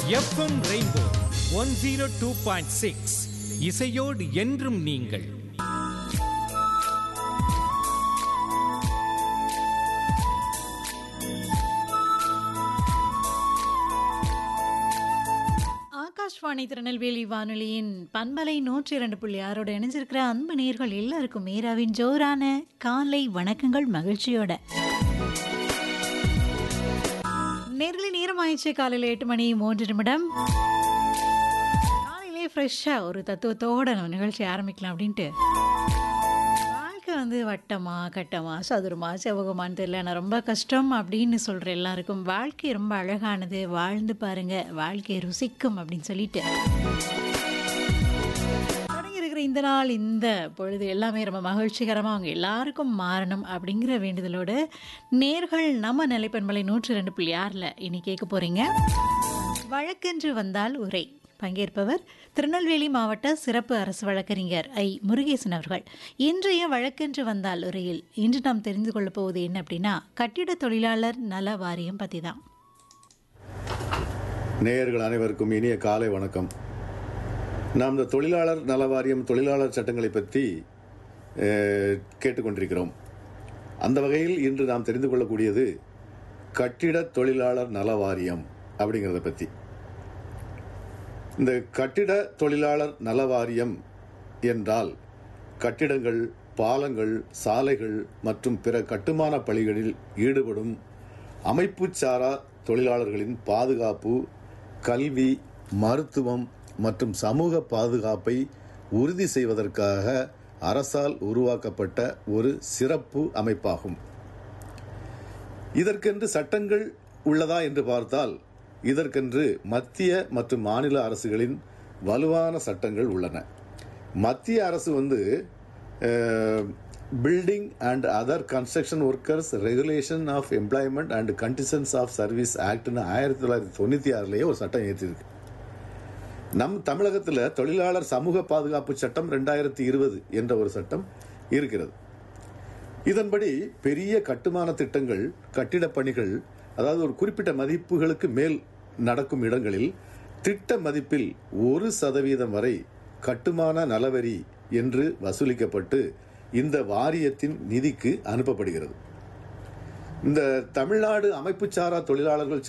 FM rainbow one zero two point six இசையோடு என்றும் நீங்கள் ஆகாஷ்வாணி திருநெல்வேலி வானொலியின் பண்பலை நூற்றி இரண்டு புள்ளி ஆறோட இணைஞ்சிருக்கிற அன்பு நேர்கள் எல்லாருக்கும் மீராவின் ஜோரான காலை வணக்கங்கள் மகிழ்ச்சியோட நேர்களை நேரம் ஆயிடுச்சு காலையில் எட்டு மணி மூன்று நிமிடம் காலையிலே ஃப்ரெஷ்ஷாக ஒரு தத்துவத்தோட நம்ம நிகழ்ச்சி ஆரம்பிக்கலாம் அப்படின்ட்டு வாழ்க்கை வந்து வட்டமா கட்டமா சதுரமா செவகமான்னு தெரியல நான் ரொம்ப கஷ்டம் அப்படின்னு சொல்கிற எல்லாருக்கும் வாழ்க்கை ரொம்ப அழகானது வாழ்ந்து பாருங்க வாழ்க்கையை ருசிக்கும் அப்படின்னு சொல்லிட்டு தொடங்கி இருக்கிற இந்த நாள் இந்த பொழுது எல்லாமே ரொம்ப மகிழ்ச்சிகரமாக அவங்க எல்லாருக்கும் மாறணும் அப்படிங்கிற வேண்டுதலோடு நேர்கள் நம்ம நிலைப்பண்பலை நூற்றி ரெண்டு புள்ளி ஆறில் இனி கேட்க போகிறீங்க வழக்கென்று வந்தால் உரை பங்கேற்பவர் திருநெல்வேலி மாவட்ட சிறப்பு அரசு வழக்கறிஞர் ஐ முருகேசன் அவர்கள் இன்றைய வழக்கென்று வந்தால் உரையில் இன்று நாம் தெரிந்து கொள்ளப் போவது என்ன அப்படின்னா கட்டிட தொழிலாளர் நல வாரியம் பற்றி தான் நேயர்கள் அனைவருக்கும் இனிய காலை வணக்கம் நாம் இந்த தொழிலாளர் நல வாரியம் தொழிலாளர் சட்டங்களை பற்றி அஹ், கேட்டுக்கொண்டிருக்கிறோம் அந்த வகையில் இன்று நாம் தெரிந்து கொள்ளக்கூடியது கட்டிட தொழிலாளர் நல வாரியம் அப்படிங்கிறத பற்றி இந்த கட்டிட தொழிலாளர் நல வாரியம் என்றால் கட்டிடங்கள் பாலங்கள் சாலைகள் மற்றும் பிற கட்டுமான பணிகளில் ஈடுபடும் அமைப்புச்சாரா தொழிலாளர்களின் பாதுகாப்பு கல்வி மருத்துவம் மற்றும் சமூக பாதுகாப்பை உறுதி செய்வதற்காக அரசால் உருவாக்கப்பட்ட ஒரு சிறப்பு அமைப்பாகும் இதற்கென்று சட்டங்கள் உள்ளதா என்று பார்த்தால் இதற்கென்று மத்திய மற்றும் மாநில அரசுகளின் வலுவான சட்டங்கள் உள்ளன மத்திய அரசு வந்து building and other construction workers regulation of employment and conditions of service ஆக்ட்னு ஆயிரத்தி தொள்ளாயிரத்தி தொண்ணூற்றி ஆறுலேயே ஒரு சட்டம் ஏற்றிருக்கு நம் தமிழகத்தில் தொழிலாளர் சமூக பாதுகாப்பு சட்டம் ரெண்டாயிரத்தி இருபது என்ற ஒரு சட்டம் இருக்கிறது இதன்படி பெரிய கட்டுமான திட்டங்கள் கட்டிடப் பணிகள் அதாவது ஒரு குறிப்பிட்ட மதிப்புகளுக்கு மேல் நடக்கும் இடங்களில் திட்ட மதிப்பில் ஒரு சதவீதம் வரை கட்டுமான நலவரி என்று வசூலிக்கப்பட்டு இந்த வாரியத்தின் நிதிக்கு அனுப்பப்படுகிறது இந்த தமிழ்நாடு அமைப்புச்சாரா தொழிலாளர்கள்